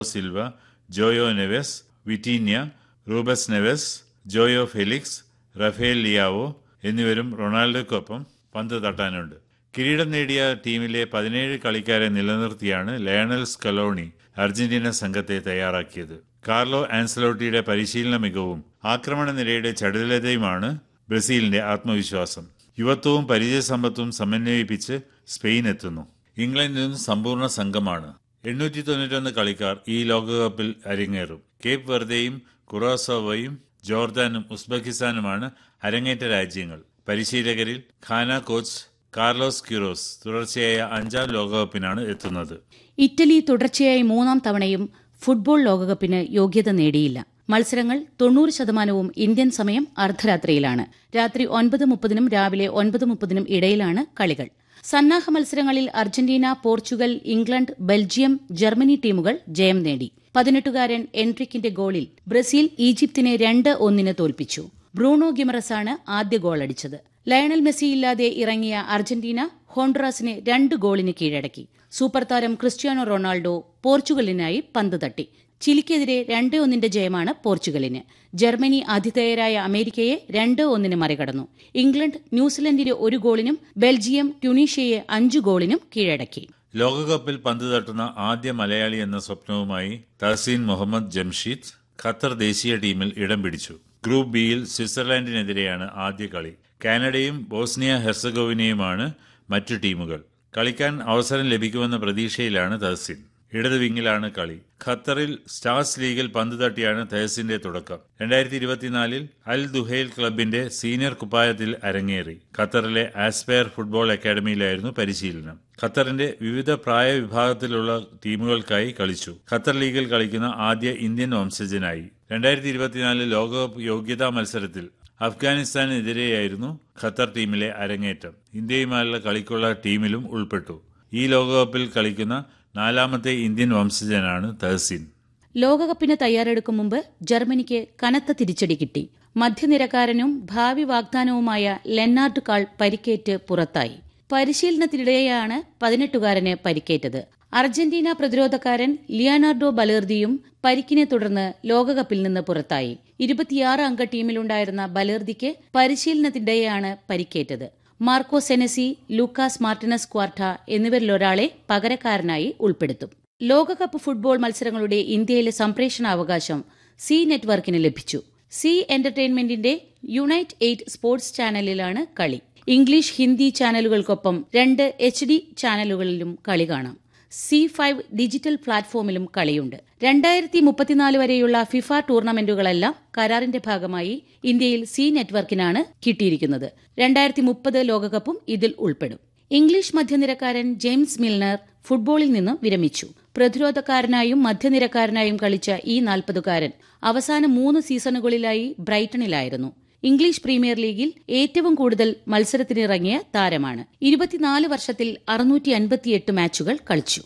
Silva Joao Neves Vitinha Ruben Neves Joao Felix Rafael Leao എന്നിവരും റൊണാൾഡോയ്ക്കൊപ്പം പന്ത് തട്ടാനുണ്ട് കിരീടം നേടിയ ടീമിലെ പതിനേഴ് കളിക്കാരെ നിലനിർത്തിയാണ് ലയണൽ സ്കലോണി അർജന്റീന സംഘത്തെ തയ്യാറാക്കിയത് കാർലോ ആൻസലോട്ടിയുടെ പരിശീലന മികവും ആക്രമണ നിരയുടെ ചടുലതയുമാണ് ബ്രസീലിന്റെ ആത്മവിശ്വാസം യുവത്വവും പരിചയസമ്പത്തും സമന്വയിപ്പിച്ച് സ്പെയിൻ എത്തുന്നു ഇംഗ്ലണ്ടിനും സമ്പൂർണ്ണ സംഘമാണ് എണ്ണൂറ്റി തൊണ്ണൂറ്റൊന്ന് കളിക്കാർ ഈ ലോകകപ്പിൽ അരങ്ങേറും കേപ്പ് വെർദയും കുറോസോവയും ജോർദാനും ഉസ്ബെക്കിസ്ഥാനുമാണ് അരങ്ങേറ്റ രാജ്യങ്ങൾ പരിശീലകരിൽ ഖാന കോച്ച് കാർലോസ് ക്യൂറോസ് തുടർച്ചയായ അഞ്ചാം ലോകകപ്പിനാണ് എത്തുന്നത് ഇറ്റലി തുടർച്ചയായി മൂന്നാം തവണയും ഫുട്ബോൾ ലോകകപ്പിന് യോഗ്യത നേടിയില്ല മത്സരങ്ങൾ തൊണ്ണൂറ് ശതമാനവും ഇന്ത്യൻ സമയം അർദ്ധരാത്രിയിലാണ് രാത്രി ഒൻപത് മുപ്പതിനും രാവിലെ ഒൻപത് മുപ്പതിനും ഇടയിലാണ് കളികൾ സന്നാഹ മത്സരങ്ങളിൽ Argentina Portugal England Belgium Germany ടീമുകൾ ജയം നേടി പതിനെട്ടുകാരൻ എൻട്രിക്കിന്റെ ഗോളിൽ ബ്രസീൽ ഈജിപ്തിനെ രണ്ട് ഒന്നിന് തോൽപ്പിച്ചു ബ്രൂണോ ഗിമറസാണ് ആദ്യ ഗോളടിച്ചത് ലയണൽ മെസ്സി ഇല്ലാതെ ഇറങ്ങിയ അർജന്റീന ഹോൺഡ്രാസിനെ രണ്ട് ഗോളിന് കീഴടക്കി സൂപ്പർ താരം ക്രിസ്ത്യാനോ റൊണാൾഡോ പോർച്ചുഗലിനായി പന്ത് തട്ടി ചിലിക്കെതിരെ രണ്ട് ഒന്നിന്റെ ജയമാണ് പോർച്ചുഗലിന് ജർമ്മനി ആതിഥേയരായ അമേരിക്കയെ രണ്ട് ഒന്നിന് മറികടന്നു ഇംഗ്ലണ്ട് ന്യൂസിലൻഡിനെ ഒരു ഗോളിനും ബെൽജിയം ട്യൂണീഷ്യയെ അഞ്ചു ഗോളിനും കീഴടക്കി ലോകകപ്പിൽ പന്ത് തട്ടുന്ന ആദ്യ മലയാളി എന്ന സ്വപ്നവുമായി തഹസീൻ മുഹമ്മദ് ജംഷീദ് ഖത്തർ ദേശീയ ടീമിൽ ഇടം പിടിച്ചു ഗ്രൂപ്പ് ബിയിൽ സ്വിറ്റ്സർലാൻഡിനെതിരെയാണ് ആദ്യ കളി കാനഡയും ബോസ്നിയ ഹെർസഗോവിനയുമാണ് മറ്റു ടീമുകൾ കളിക്കാൻ അവസരം ലഭിക്കുമെന്ന പ്രതീക്ഷയിലാണ് തഹസിൻ ഇടത് വിങ്ങിലാണ് കളി ഖത്തറിൽ സ്റ്റാർസ് ലീഗിൽ പന്ത് തട്ടിയാണ് തഹസിന്റെ തുടക്കം രണ്ടായിരത്തി ഇരുപത്തിനാലിൽ അൽ ദുഹൈൽ ക്ലബിന്റെ സീനിയർ കുപ്പായത്തിൽ അരങ്ങേറി ഖത്തറിലെ ആസ്പയർ ഫുട്ബോൾ അക്കാദമിയിലായിരുന്നു പരിശീലനം ഖത്തറിന്റെ വിവിധ പ്രായ വിഭാഗത്തിലുള്ള ടീമുകൾക്കായി കളിച്ചു ഖത്തർ ലീഗിൽ കളിക്കുന്ന ആദ്യ ഇന്ത്യൻ വംശജനായി രണ്ടായിരത്തി ഇരുപത്തിനാല് ലോകകപ്പ് യോഗ്യതാ മത്സരത്തിൽ അഫ്ഗാനിസ്ഥാനെതിരെയായിരുന്നു ഖത്തർ ടീമിലെ അരങ്ങേറ്റം ഇന്ത്യയുമായുള്ള കളിക്കുള്ള ടീമിലും ഉൾപ്പെട്ടു ഈ ലോകകപ്പിൽ കളിക്കുന്ന നാലാമത്തെ ഇന്ത്യൻ വംശജനാണ് തഹസീൻ ലോകകപ്പിന് തയ്യാറെടുക്കും മുമ്പ് ജർമ്മനിക്ക് കനത്ത തിരിച്ചടി കിട്ടി മധ്യനിരക്കാരനും ഭാവി വാഗ്ദാനവുമായ ലെന്നാർഡ് കാൾ പരിക്കേറ്റ് പുറത്തായി പരിശീലനത്തിനിടെയാണ് പതിനെട്ടുകാരന് പരിക്കേറ്റത് അർജന്റീന പ്രതിരോധക്കാരൻ ലിയനാർഡോ ബലേർദിയും പരിക്കിനെ തുടർന്ന് ലോകകപ്പിൽ നിന്ന് പുറത്തായി ഇരുപത്തിയാറ് അംഗ ടീമിലുണ്ടായിരുന്ന ബലേർദിക്ക് പരിശീലനത്തിനിടെയാണ് പരിക്കേറ്റത് Marco Senesi Lucas Martinez Quarta എന്നിവരിലൊരാളെ പകരക്കാരനായി ഉൾപ്പെടുത്തും ലോകകപ്പ് ഫുട്ബോൾ മത്സരങ്ങളുടെ ഇന്ത്യയിലെ സംപ്രേഷണാവകാശം സി നെറ്റ്വർക്കിന് ലഭിച്ചു സി എന്റർടൈൻമെന്റിന്റെ യുണൈറ്റ് എയ്റ്റ് സ്പോർട്സ് ചാനലിലാണ് കളി ഇംഗ്ലീഷ് ഹിന്ദി ചാനലുകൾക്കൊപ്പം രണ്ട് എച്ച് ഡി ചാനലുകളിലും കളി കാണാം സി ഫൈവ് ഡിജിറ്റൽ പ്ലാറ്റ്ഫോമിലും കളിയുണ്ട് രണ്ടായിരത്തി മുപ്പത്തിനാല് വരെയുള്ള ഫിഫ ടൂർണമെന്റുകളെല്ലാം കരാറിന്റെ ഭാഗമായി ഇന്ത്യയിൽ സി നെറ്റ്വർക്കിനാണ് കിട്ടിയിരിക്കുന്നത് രണ്ടായിരത്തി മുപ്പത് ലോകകപ്പും ഇതിൽ ഉൾപ്പെടും ഇംഗ്ലീഷ് മധ്യനിരക്കാരൻ ജെയിംസ് മിൽനർ ഫുട്ബോളിൽ നിന്നും വിരമിച്ചു പ്രതിരോധക്കാരനായും മധ്യനിരക്കാരനായും കളിച്ച ഈ നാൽപ്പതുകാരൻ അവസാന മൂന്ന് സീസണുകളിലായി ബ്രൈറ്റണിലായിരുന്നു ഇംഗ്ലീഷ് പ്രീമിയർ ലീഗിൽ ഏറ്റവും കൂടുതൽ മത്സരത്തിനിറങ്ങിയ താരമാണ് ഇരുപത്തിനാല് വർഷത്തിൽ അറുന്നൂറ്റി അൻപത്തിയെട്ട് മാച്ചുകൾ കളിച്ചു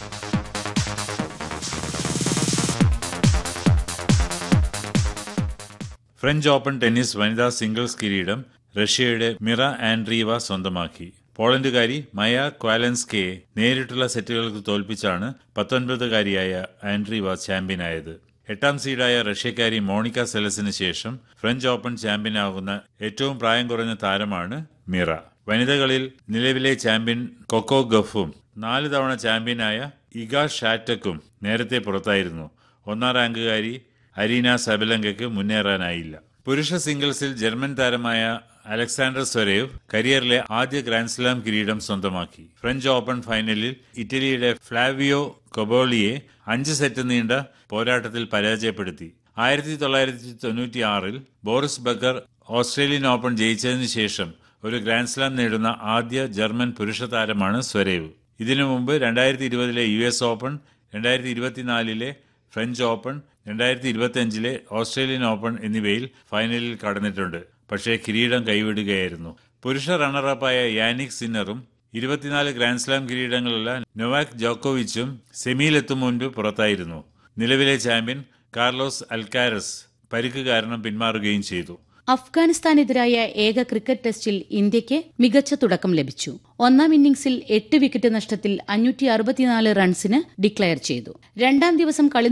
ഫ്രഞ്ച് ഓപ്പൺ ടെന്നീസ് വനിതാ സിംഗിൾസ് കിരീടം റഷ്യയുടെ മിറ ആൻഡ്രീവ സ്വന്തമാക്കി പോളണ്ടുകാരി മയ ക്വാലൻസ്കയെ നേരിട്ടുള്ള സെറ്റുകൾക്ക് തോൽപ്പിച്ചാണ് പത്തൊൻപതുകാരിയായ ആൻഡ്രീവ ചാമ്പ്യനായത് എട്ടാം സീഡായ റഷ്യക്കാരി മോണിക്ക സെലസിന് ശേഷം ഫ്രഞ്ച് ഓപ്പൺ ചാമ്പ്യനാകുന്ന ഏറ്റവും പ്രായം കുറഞ്ഞ താരമാണ് മിറ വനിതകളിൽ നിലവിലെ ചാമ്പ്യൻ കൊക്കോ ഗഫും നാല് തവണ ചാമ്പ്യനായ ഇഗ ഷാറ്റക്കും നേരത്തെ പുറത്തായിരുന്നു ഒന്നാം റാങ്കുകാരി അരീന സബലങ്കയ്ക്ക് മുന്നേറാനായില്ല പുരുഷ സിംഗിൾസിൽ ജർമ്മൻ താരമായ അലക്സാണ്ടർ സ്വരേവ് കരിയറിലെ ആദ്യ ഗ്രാൻഡ്സ്ലാം കിരീടം സ്വന്തമാക്കി ഫ്രഞ്ച് ഓപ്പൺ ഫൈനലിൽ ഇറ്റലിയുടെ ഫ്ലാവിയോ കൊബോളിയെ അഞ്ച് സെറ്റ് നീണ്ട പോരാട്ടത്തിൽ പരാജയപ്പെടുത്തി ആയിരത്തി തൊള്ളായിരത്തി തൊണ്ണൂറ്റി ആറിൽ ബോറിസ് ബക്കർ ഓസ്ട്രേലിയൻ ഓപ്പൺ ജയിച്ചതിനു ശേഷം ഒരു ഗ്രാൻഡ്സ്ലാം നേടുന്ന ആദ്യ ജർമ്മൻ പുരുഷ താരമാണ് സ്വരേവ് ഇതിനു മുമ്പ് രണ്ടായിരത്തി ഇരുപതിലെ യു എസ് ഓപ്പൺ രണ്ടായിരത്തി ഇരുപത്തിനാലിലെ ഫ്രഞ്ച് ഓപ്പൺ രണ്ടായിരത്തി ഇരുപത്തിയഞ്ചിലെ ഓസ്ട്രേലിയൻ ഓപ്പൺ എന്നിവയിൽ ഫൈനലിൽ കടന്നിട്ടുണ്ട് പക്ഷേ കിരീടം കൈവിടുകയായിരുന്നു പുരുഷ റണ്ണറപ്പായ യാനിക് സിന്നറും ഇരുപത്തിനാല് ഗ്രാൻഡ്സ്ലാം കിരീടങ്ങളുള്ള നൊവാക് ജോക്കോവിച്ചും സെമിയിലെത്തും മുൻപ് പുറത്തായിരുന്നു നിലവിലെ ചാമ്പ്യൻ കാർലോസ് അൽക്കാരസ് പരിക്ക് കാരണം പിന്മാറുകയും ചെയ്തു അഫ്ഗാനിസ്ഥാനെതിരായ ഏക ക്രിക്കറ്റ് ടെസ്റ്റിൽ ഇന്ത്യയ്ക്ക് മികച്ച തുടക്കം ലഭിച്ചു ഒന്നാം ഇന്നിംഗ്സിൽ എട്ട് വിക്കറ്റ് നഷ്ടത്തിൽ അഞ്ഞൂറ്റി അറുപത്തിനാല് റൺസിന് ഡിക്ലയർ ചെയ്തു രണ്ടാം ദിവസം കളി